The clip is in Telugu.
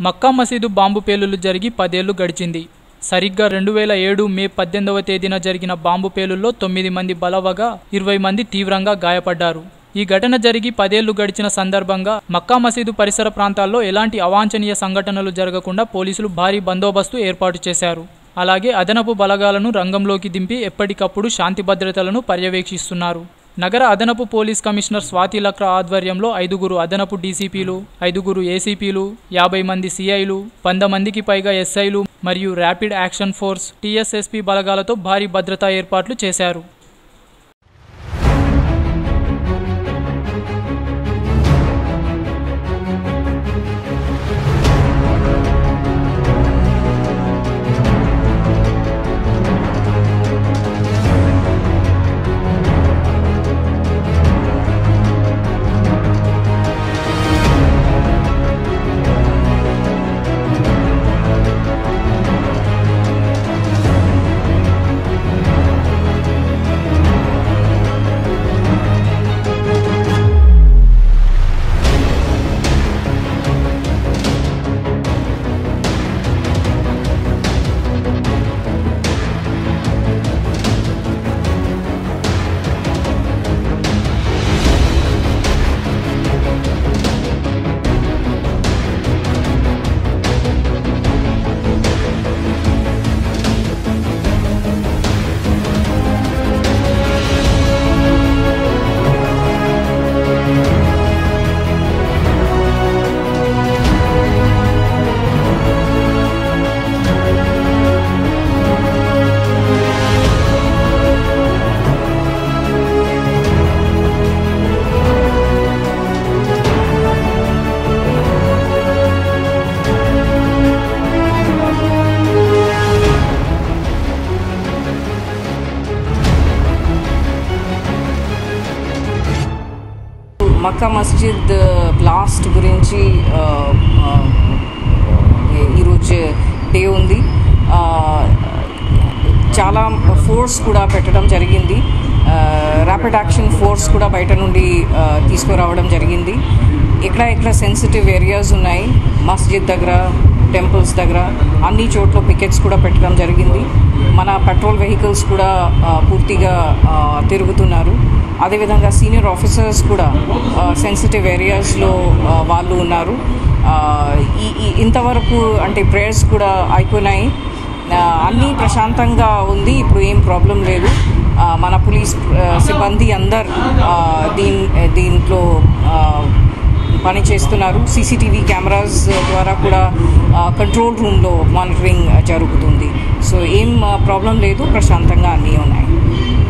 మక్కా మసీదు బాంబు పేలుళ్లు జరిగి పదేళ్లు గడిచింది సరిగ్గా రెండు వేల ఏడు మే పద్దెనిమిదవ తేదీన జరిగిన బాంబు పేలుల్లో తొమ్మిది మంది బలవగా ఇరవై మంది తీవ్రంగా గాయపడ్డారు ఈ ఘటన జరిగి పదేళ్లు గడిచిన సందర్భంగా మక్కా మసీదు పరిసర ప్రాంతాల్లో ఎలాంటి అవాంఛనీయ సంఘటనలు జరగకుండా పోలీసులు భారీ బందోబస్తు ఏర్పాటు చేశారు అలాగే అదనపు బలగాలను రంగంలోకి దింపి ఎప్పటికప్పుడు శాంతి భద్రతలను పర్యవేక్షిస్తున్నారు నగర అదనపు పోలీస్ కమిషనర్ స్వాతి లక్రా ఆధ్వర్యంలో ఐదుగురు అదనపు డీసీపీలు ఐదుగురు ఏసీపీలు యాభై మంది సిఐలు వంద మందికి పైగా ఎస్ఐలు మరియు ర్యాపిడ్ యాక్షన్ ఫోర్స్ టీఎస్ఎస్పీ బలగాలతో భారీ భద్రతా ఏర్పాట్లు చేశారు మక్కా మస్జిద్ బ్లాస్ట్ గురించి ఆ, ఆ, ఈ- ఈరోజు డే ఉంది ఆ, చాలా ఫోర్స్ కూడా పెట్టడం జరిగింది ర్యాపిడ్ యాక్షన్ ఫోర్స్ కూడా బయట నుండి ఆ, తీసుకురావడం జరిగింది ఎక్కడ ఎక్కడ సెన్సిటివ్ ఏరియాస్ ఉన్నాయి మస్జిద్ దగ్గర టెంపుల్స్ దగ్గర అన్ని చోట్ల పికెట్స్ కూడా పెట్టడం జరిగింది మన పెట్రోల్ వెహికల్స్ కూడా ఆ, పూర్తిగా ఆ, తిరుగుతున్నారు అదేవిధంగా సీనియర్ ఆఫీసర్స్ కూడా సెన్సిటివ్ ఏరియాస్లో వాళ్ళు ఉన్నారు ఆ, ఈ ఈ- ఇంతవరకు అంటే ప్రేయర్స్ కూడా అయిపోయినాయి ఆ, అన్నీ ప్రశాంతంగా ఉంది ఇప్పుడు ఏం ప్రాబ్లం లేదు ఆ, మన పోలీస్ ఆ, సిబ్బంది అందరు ఆ, దీన్ దీంట్లో ఆ, పని చేస్తున్నారు సీసీటీవీ కెమెరాస్ ద్వారా కూడా కంట్రోల్ రూమ్లో మానిటరింగ్ జరుగుతుంది సో ఏం ప్రాబ్లం లేదు ప్రశాంతంగా అన్నీ ఉన్నాయి